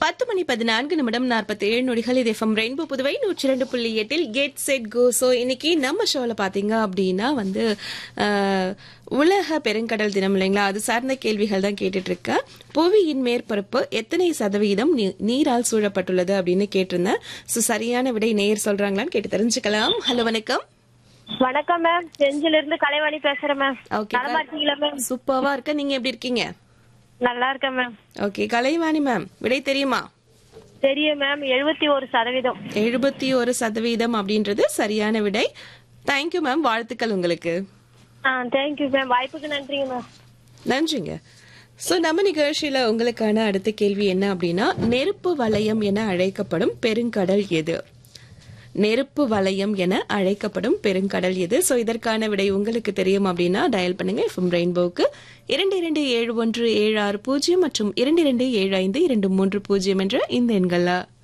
பத்து மணி பதினான்கு நிமிடம் நாற்பத்தி ஏழு நொடிகள் இது எஃப்எம் ரெயின்போ புதுவை நூற்றி ரெண்டு புள்ளி எட்டில் கெட் செட் கோ ஸோ இன்னைக்கு நம்ம ஷோவில் பார்த்தீங்க அப்படின்னா வந்து அஹ், உலக பெருங்கடல் தினம் இல்லைங்களா அது சார்ந்த கேள்விகள் தான் கேட்டுட்டு இருக்கேன் புவியின் மேற்பரப்பு எத்தனை சதவீதம் நீ- நீரால் சூழப்பட்டுள்ளது அப்படின்னு கேட்டிருந்தேன் ஸோ சரியான விடை நேர் சொல்றாங்களான்னு கேட்டு தெரிஞ்சுக்கலாம் ஹலோ வணக்கம் வணக்கம் மேம் செஞ்சில இருந்து கலைவாணி பேசுறேன் மேம் ஓகே நலமா இருக்கீங்களா மேம் சூப்பர்வா இருக்க நீங்க எப்படி இருக்கீங்க நல்லா இருக்கேன் மேம் ஓகே கலைவாணி மேம் விடை தெரியுமா தெரியும் மேம் எழுபத்தி ஒரு சதவீதம் எழுபத்தி ஒரு சதவீதம் அப்படின்றது சரியான விடை தேங்க்யூ மேம் வாழ்த்துக்கள் உங்களுக்கு ஆ தேங்க்யூ மேம் வாய்ப்புக்கு நன்றிங்க மேம் நன்றிங்க ஸோ நம்ம நிகழ்ச்சியில உங்களுக்கான அடுத்த கேள்வி என்ன அப்படின்னா நெருப்பு வலயம் என அழைக்கப்படும் பெருங்கடல் எது நெருப்பு வலயம் என அழைக்கப்படும் பெருங்கடல் எது ஸோ இதற்கான விடை உங்களுக்கு தெரியும் அப்படின்னா டயல் பண்ணுங்க எஃப்எம் ரெயின்போக்கு இரண்டு இரண்டு ஏழு ஒன்று ஏழு ஆறு பூஜ்ஜியம் மற்றும் இரண்டு இரண்டு ஏழு ஐந்து இரண்டு மூன்று பூஜ்ஜியம் என்ற இந்த எண்கள்ல